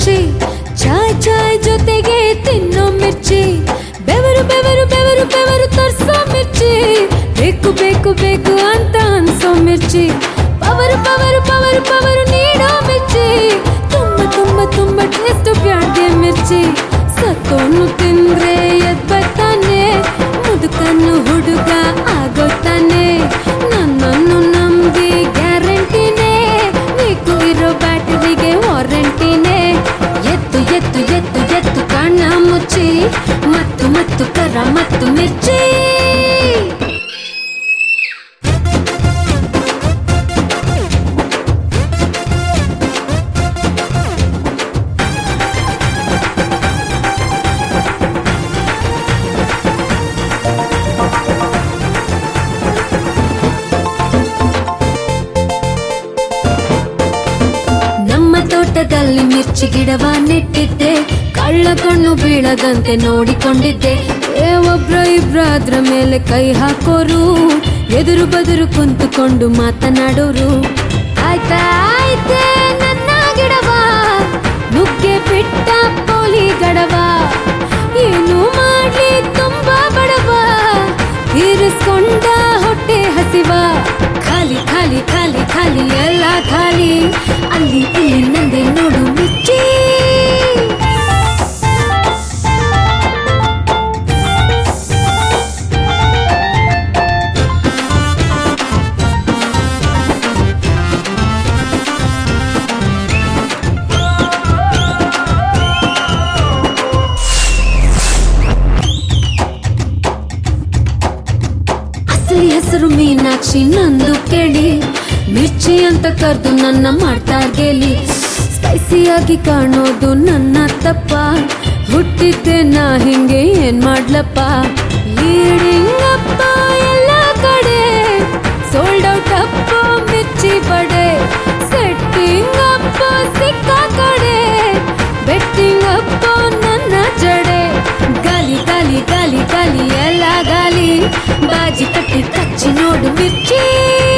ರುಚಿ ಚಾಯ್ ಚಾಯ್ ಜೊತೆಗೆ ತಿನ್ನೋ ಮಿರ್ಚಿ ಬೆವರು ಬೆವರು ಬೆವರು ಬೆವರು ತರ್ಸೋ ಮಿರ್ಚಿ ಬೇಕು ಬೇಕು ಬೇಕು ಅಂತ ಅನ್ಸೋ Mirchi power power power power ನೀಡೋ ಮಿರ್ಚಿ ತುಂಬ ತುಂಬ ತುಂಬ ಟೇಸ್ಟ್ ಬ್ಯಾಡ್ಗೆ ಮಿರ್ಚಿ ಸತ್ತೋನು ತಿಂದ್ರೆ ಎದ್ ಬರ್ತಾನೆ ಮುದುಕನ್ನು ಹುಡುಗ ಆಗೋತಾನೆ ನನ್ನನ್ನು ನಂಬಿ ಗ್ಯಾರಂಟಿನೇ ಬೇಕು ಇರೋ ಬ್ಯಾಟರಿಗೆ ವಾರಂಟಿನೇ ಎತ್ತು ಎತ್ತು ಎತ್ತು ಎತ್ತು ಕಣ್ಣ ಮುಚ್ಚಿ ಮತ್ತು ಮತ್ತು ಕರ ಮತ್ತು ಮಿರ್ಚಿ ನಮ್ಮ ತೋಟದಲ್ಲಿ ಮಿರ್ಚಿ ಗಿಡವ ನೆಟ್ಟಿದ್ದೆ ಕಳ್ಳ ಕಣ್ಣು ಬೀಳದಂತೆ ನೋಡಿಕೊಂಡಿದ್ದೆ ಏ ಒಬ್ರ ಇಬ್ರ ಅದ್ರ ಮೇಲೆ ಕೈ ಹಾಕೋರು ಎದುರು ಬದುರು ಕುಂತುಕೊಂಡು ಮಾತನಾಡೋರು ಆಯ್ತಾ ಆಯ್ತೆ ನನ್ನ ಗಿಡವ ನುಗ್ಗೆ ಬಿಟ್ಟ ಪೋಲಿ ಗಡವ ಏನು ಮಾಡ್ಲಿ ತುಂಬಾ ಬಡವ ತೀರಿಸ್ಕೊಂಡ ಹೊಟ್ಟೆ ಹಸಿವ ಖಾಲಿ ಖಾಲಿ ಖಾಲಿ ಖಾಲಿ ಎಲ್ಲ ಖಾಲಿ ಅಲ್ಲಿ ಇಲ್ಲಿ ನಂದೆ ನೋಡು ಮಿರ್ಚಿ ಅಸಲಿ ಹೆಸರು ಮೀನಾಕ್ಷಿ ನಂದು ಕೇಳಿ ಮಿರ್ಚಿ ಅಂತ ಕರೆದು ನನ್ನ ಮಾಡ್ತಾ ಗೇಲಿ ಸ್ಪೈಸಿಯಾಗಿ ಕಾಣೋದು ನನ್ನ ತಪ್ಪ ಹುಟ್ಟಿದ್ದೆ ನಾ ಹಿಂಗೆ ಏನ್ ಮಾಡ್ಲಪ್ಪ ಲೀಡಿಂಗ್ ಅಪ್ಪ ಎಲ್ಲ ಕಡೆ ಸೋಲ್ಡ್ ಔಟ್ ಅಪ್ಪ ಮಿರ್ಚಿ ಬಡೆ ಸೆಟ್ಟಿಂಗ್ ಅಪ್ಪ ಸಿಕ್ಕ ಕಡೆ ಬೆಟ್ಟಿಂಗ್ ಅಪ್ಪ ನನ್ನ ಜಡೆ ಗಾಲಿ ಗಾಲಿ ಗಾಲಿ ಗಾಲಿ ಎಲ್ಲ ಗಾಲಿ ಬಾಜಿ ಕಟ್ಟಿ ಕಚ್ಚಿ ನೋಡು ಮಿರ್ಚಿ